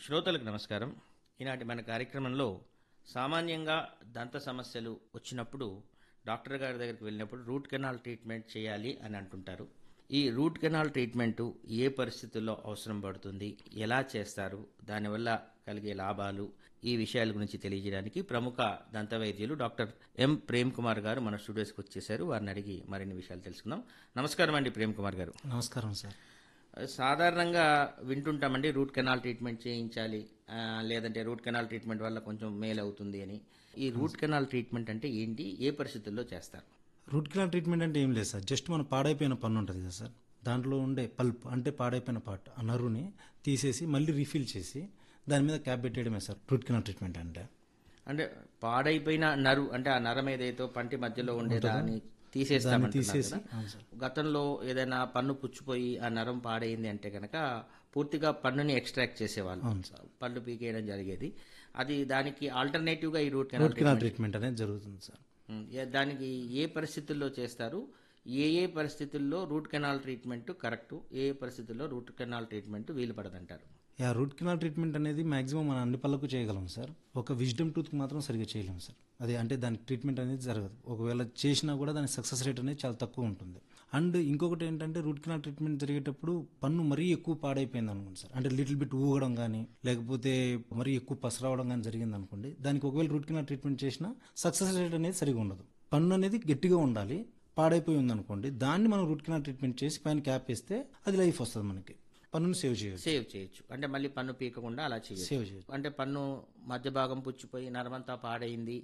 శ్రోతలకు నమస్కారం ఈనాటి మన కార్యక్రమంలో సామాన్యంగా దంత సమస్యలు వచ్చినప్పుడు డాక్టర్ గారి దగ్గరికి వెళ్ళినప్పుడు రూట్ కెనాల్ ట్రీట్మెంట్ చేయాలి అని అంటుంటారు ఈ రూట్ కెనాల్ ట్రీట్మెంట్ ఏ పరిస్థితుల్లో అవసరం పడుతుంది ఎలా చేస్తారు దానివల్ల కలిగే లాభాలు ఈ విషయాల గురించి తెలియజేయడానికి ప్రముఖ దంత వైద్యులు డాక్టర్ ఎం ప్రేమ్ కుమార్ గారు మన స్టూడియోస్కి వచ్చేసారు వారిని అడిగి మరిన్ని విషయాలు తెలుసుకుందాం నమస్కారం అండి ప్రేమ్ కుమార్ గారు నమస్కారం సార్ సాధారణంగా వింటుంటామండి రూట్ కెనాల్ ట్రీట్మెంట్ చేయించాలి ఆ, లేదంటే రూట్ కెనాల్ ట్రీట్మెంట్ వల్ల కొంచెం మేలు అవుతుంది అని ఈ రూట్ కెనాల్ ట్రీట్మెంట్ అంటే ఏంటి ఏ పరిస్థితుల్లో చేస్తారు రూట్ కెనాల్ ట్రీట్మెంట్ అంటే ఏం లేదు సార్ జస్ట్ మన పాడైపోయిన పన్ను ఉంటుంది కదా సార్ దాంట్లో ఉండే పల్ప్ అంటే పాడైపోయిన పార్ట్ ఆ నరుని తీసేసి మళ్ళీ రీఫిల్ చేసి దాని మీద క్యాప్ పెట్టేయడమే సార్ రూట్ కెనాల్ ట్రీట్మెంట్ అంటే అంటే పాడైపోయిన నరు అంటే ఆ నరం ఏదైతే పంటి మధ్యలో ఉండే దాన్ని తీసేస్తామంటున్నారు తీసేసి కదా. అవును సార్ గతంలో ఏదైనా పన్ను పుచ్చిపోయి ఆ నరం పాడైంది అంటే కనుక పూర్తిగా పన్నుని ఎక్స్ట్రాక్ట్ చేసేవాళ్ళు అవును సార్ పళ్ళు పీకేయడం జరిగేది అది దానికి ఆల్టర్నేటివ్ గా ఈ root canal root canal treatment అనేది జరుగుతుంది సార్ ఉమ్, ఏ- దానికి ఏ పరిస్థితుల్లో చేస్తారు ఏ ఏ పరిస్థితుల్లో రూట్ కెనాల్ ట్రీట్మెంట్ కరెక్ట్ ఏ ఏ పరిస్థితుల్లో రూట్ కెనాల్ ట్రీట్మెంట్ వీలు పడదంటారు యా రూట్ కెనాల్ ట్రీట్మెంట్ అనేది మాక్సిమం మన అన్ని పళ్ళకు చేయగలం సార్ ఒక విజ్డమ్ టూత్కి మాత్రం సరిగ్గా చేయలేం సార్ అదే అంటే దానికి ట్రీట్మెంట్ అనేది జరగదు ఒకవేళ చేసినా కూడా దాని సక్సెస్ రేట్ అనేది చాలా తక్కువ ఉంటుంది అండ్ ఇంకొకటి ఏంటంటే రూట్ కెనాల్ ట్రీట్మెంట్ జరిగేటప్పుడు పన్ను మరీ ఎక్కువ పాడైపోయింది అనుకోండి సార్ అంటే లిటిల్ బిట్ ఊగడం కానీ లేకపోతే మరీ ఎక్కువ పస రావడం కానీ జరిగింది అనుకోండి దానికి ఒకవేళ రూట్ కెనాల్ ట్రీట్మెంట్ చేసినా సక్సెస్ రేట్ అనేది సరిగా ఉండదు పన్ను అనేది గట్టిగా ఉండాలి పాడైపోయి ఉంది అనుకోండి దాన్ని మనం రూట్ కెనాల్ ట్రీట్మెంట్ చేసి పైన క్యాప్ వేస్తే అది లైఫ్ వస్తుంది మనకి పన్నుని సేవ్ చేయొచ్చు సేవ్ చేయొచ్చు అంటే మళ్ళీ పన్ను పీకకుండా అలా చేయొచ్చు సేవ్ చేయొచ్చు అంటే పన్ను మధ్య భాగం పుచ్చిపోయి నరమంతా పాడైంది